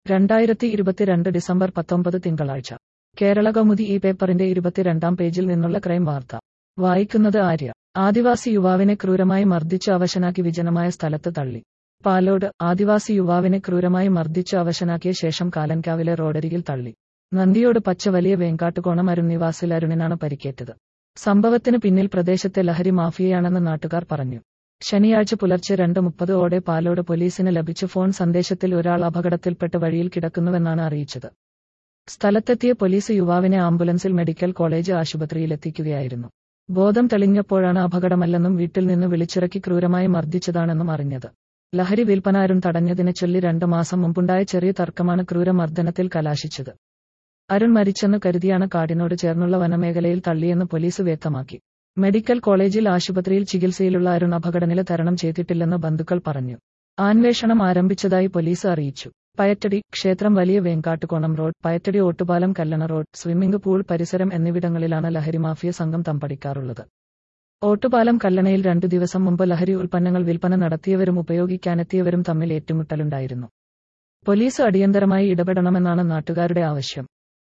രണ്ടായിരത്തി ഇരുപത്തിരണ്ട് ഡിസംബർ പത്തൊമ്പത് തിങ്കളാഴ്ച കേരള കൗമുദി ഈ പേപ്പറിന്റെ ഇരുപത്തിരണ്ടാം പേജിൽ നിന്നുള്ള ക്രൈം വാർത്ത വായിക്കുന്നത് ആര്യ ആദിവാസി യുവാവിനെ ക്രൂരമായി മർദ്ദിച്ച് അവശനാക്കി വിജനമായ സ്ഥലത്ത് തള്ളി പാലോട് ആദിവാസി യുവാവിനെ ക്രൂരമായി മർദ്ദിച്ച് അവശനാക്കിയ ശേഷം കാലൻകാവിലെ റോഡരികിൽ തള്ളി നന്ദിയോട് പച്ച വലിയ വേങ്കാട്ടുകോണം അരുൺ നിവാസിൽ അരുണിനാണ് പരിക്കേറ്റത് സംഭവത്തിന് പിന്നിൽ പ്രദേശത്തെ ലഹരി മാഫിയയാണെന്ന് നാട്ടുകാർ പറഞ്ഞു ശനിയാഴ്ച പുലർച്ചെ രണ്ട് മുപ്പത് ഓടെ പാലോട് പോലീസിന് ലഭിച്ച ഫോൺ സന്ദേശത്തിൽ ഒരാൾ അപകടത്തിൽപ്പെട്ട് വഴിയിൽ കിടക്കുന്നുവെന്നാണ് അറിയിച്ചത് സ്ഥലത്തെത്തിയ പോലീസ് യുവാവിനെ ആംബുലൻസിൽ മെഡിക്കൽ കോളേജ് ആശുപത്രിയിലെത്തിക്കുകയായിരുന്നു ബോധം തെളിഞ്ഞപ്പോഴാണ് അപകടമല്ലെന്നും വീട്ടിൽ നിന്ന് വിളിച്ചിറക്കി ക്രൂരമായി മർദ്ദിച്ചതാണെന്നും അറിഞ്ഞത് ലഹരി വിൽപ്പനാരും തടഞ്ഞതിനെ ചൊല്ലി രണ്ട് മാസം മുമ്പുണ്ടായ ചെറിയ തർക്കമാണ് ക്രൂരമർദ്ദനത്തിൽ കലാശിച്ചത് അരുൺ മരിച്ചെന്ന് കരുതിയാണ് കാടിനോട് ചേർന്നുള്ള വനമേഖലയിൽ തള്ളിയെന്ന് പോലീസ് വ്യക്തമാക്കി മെഡിക്കൽ കോളേജിൽ ആശുപത്രിയിൽ ചികിത്സയിലുള്ള അരുൺ അപകടനില തരണം ചെയ്തിട്ടില്ലെന്ന് ബന്ധുക്കൾ പറഞ്ഞു അന്വേഷണം ആരംഭിച്ചതായി പോലീസ് അറിയിച്ചു പയറ്റടി ക്ഷേത്രം വലിയ Venkattukonam road Payattadi Ottupalam Kallana road swimming pool പരിസരം എന്നിവിടങ്ങളിലാണ് ലഹരി മാഫിയ സംഘം തമ്പടിക്കാറുള്ളത് ഓട്ടുപാലം കല്ലണയിൽ രണ്ടു ദിവസം മുമ്പ് ലഹരി ഉൽപ്പന്നങ്ങൾ വിൽപ്പന നടത്തിയവരും ഉപയോഗിക്കാനെത്തിയവരും തമ്മിൽ ഏറ്റുമുട്ടലുണ്ടായിരുന്നു പോലീസ് അടിയന്തരമായി ഇടപെടണമെന്നാണ് നാട്ടുകാരുടെ ആവശ്യം